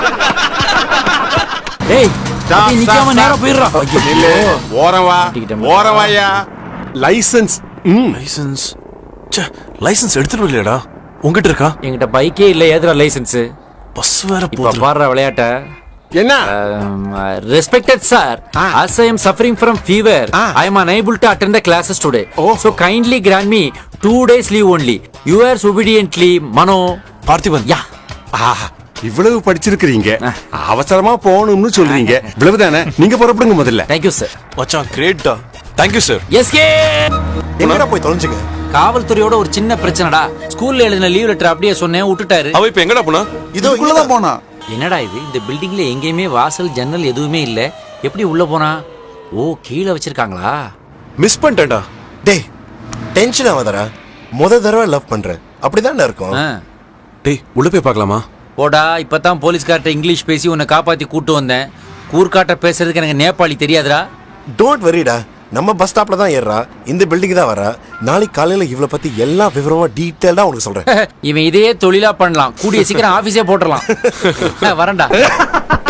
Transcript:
டேய் Stop, அப்படியே நிக்காம stop, நேரா stop. போயிடுறான் நில்லு ஓரம் வா மாட்டிக்கிட்டேன். ஓரம் வாயா லைசன்ஸ் ம் லைசன்ஸ் ச்சே லைசன்ஸ் எடுத்துட்டு வரலையாடா உங்ககிட்ட இருக்கா என்கிட்ட பைக்கே இல்ல ஏதுடா லைசென்ஸ் பஸ் வேற இப்ப போகுது பாடுற விளையாட்ட என்ன respected sir Ah. as i am suffering from fever Ah. i am unable to attend the classes today Oh. so kindly grant me two days leave only yours obediently mano Parthiban yeah ஆஹா, இவ்வளவு படிச்சிருக்கிறீங்க ஆ. அவசரமா போகணும்னு சொல்றீங்க இவ்வளவுதானே நீங்க புறப்படுங்க முதல்ல thank you sir மச்சான் கிரேட்டா தேங்க்யூ சார் எஸ்கே எங்கடா போய் தொலைஞ்சுங்க காவல்துறையோட ஒரு சின்ன பிரச்சனைடா ஸ்கூல்ல எழுதின லீவ் லெட்டர் அப்படியே சொன்னேன் விட்டுட்டாரு அவ இப்ப எங்கடா போனா இதோ இதுக்குள்ளதான் போனா என்னடா இது இந்த பில்டிங்ல எங்கேயுமே வாசல் ஜன்னல் எதுவுமே இல்ல எப்படி உள்ள போனா ஓ கீழே வச்சிருக்காங்களா மிஸ் பண்ணிட்டேன்டா டேய் டென்ஷன் ஆகாதடா முத தடவை லவ் பண்றேன் அப்படிதான்டா இருக்கும் ஆ. டேய் உள்ள போய் பார்க்கலாமா போடா இப்பதான் போலீஸ்கார்ட்ட இங்கிலீஷ் பேசி உன்னை காப்பாத்தி கூட்டு வந்தேன் கூர்க்காட்ட பேசுறதுக்கு எனக்கு நேபாளி தெரியாதுடா டோன்ட் வரிடா நம்ம பஸ் ஸ்டாப்ல தான் ஏறா இந்த பில்டிங் தான் வரா நாளைக்கு காலையில இவளை பத்தி எல்லா விவரமா டீட்டெயில்டா உனக்கு சொல்றேன் இவன் இதையே தொழிலா பண்ணலாம் கூடிய சீக்கிரம் ஆபீஸே போட்டுடலாம் வரேன்டா